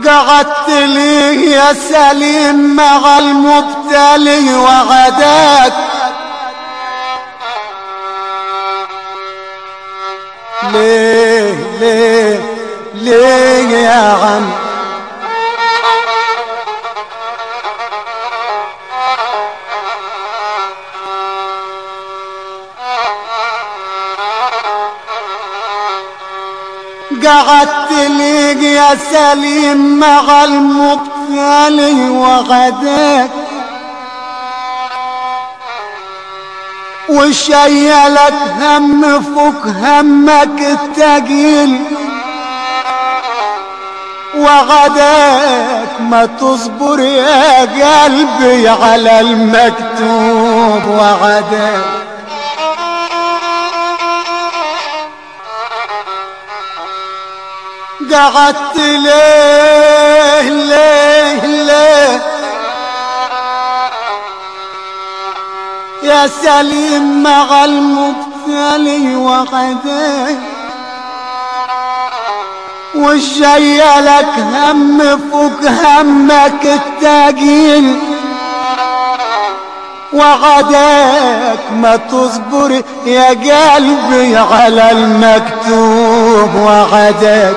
قعدت لي يا سليم مع المبتلي وغداك ليه ليه ليه يا عم قعدت لي يا سليم مع المبتلي وغداك وشيلك هم فوق همك التقيل وغداك ما تصبر يا قلبي على المكتوب وغداك قعدت ليه ليه ليه يا سليم مع المبتلي وغداك والجاي لك هم فوق همك التقيل وغداك ما تصبر يا قلبي على المكتوب وغداك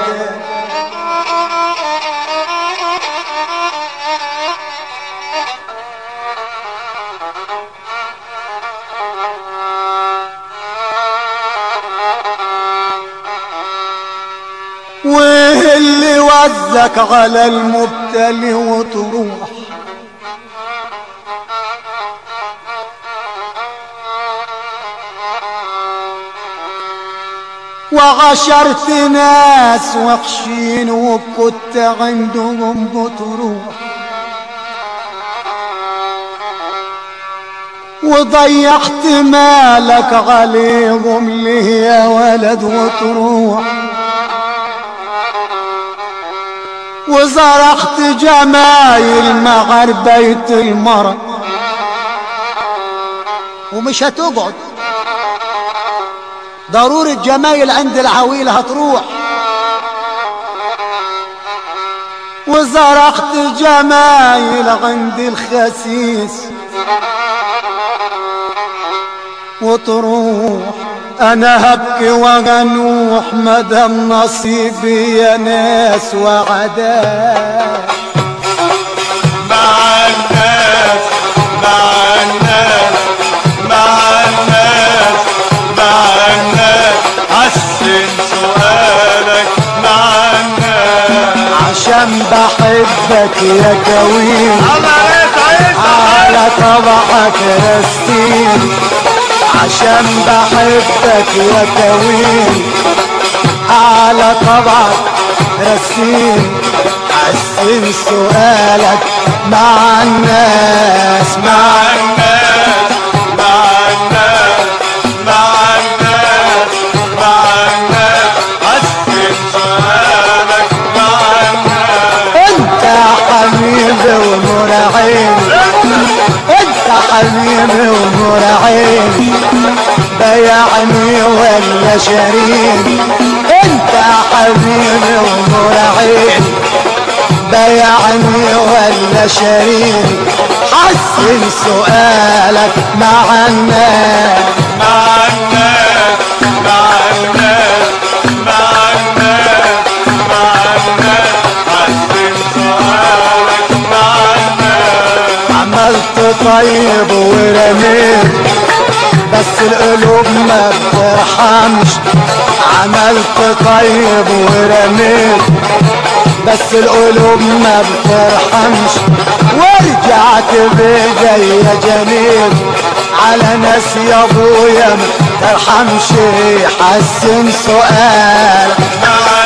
واللي وزك على المبتلي وتروح وغشرت ناس وحشين وكنت عندهم بتروح وضيعت مالك عليهم ليه يا ولد وتروح وزرعت جمايل مع بيت المرأة ومش هتقعد ضروري الجمايل عند العويلة هتروح وزرعت جمايل عند الخسيس وتروح انا هبكي وغنوح مدام نصيبي يا ناس وعداك مع الناس مع الناس مع الناس مع الناس حسن سؤالك مع الناس عشان بحبك يا كوين الله يسعدك على طبعك رستين عشان بحبك يا كوين على طبعك رسين حسن سؤالك مع الناس مع مع الناس مع الناس مع الناس مع الناس حسن سؤالك مع الناس انت حبيبي ونور عيني انت حبيبي ونور عيني بيعني ولا شريك انت حبيبي ونور عيني بيعني ولا شريك حسن سؤالك مع الناس مع الناس مع الناس مع الناس مع الناس حسن سؤالك مع الناس عملت طيب ورميت بس القلوب ما بترحمش عملت طيب ورميت بس القلوب ما بترحمش ورجعت بيدي يا جميل على ناس يا ابويا ما ترحمش حسن سؤال مع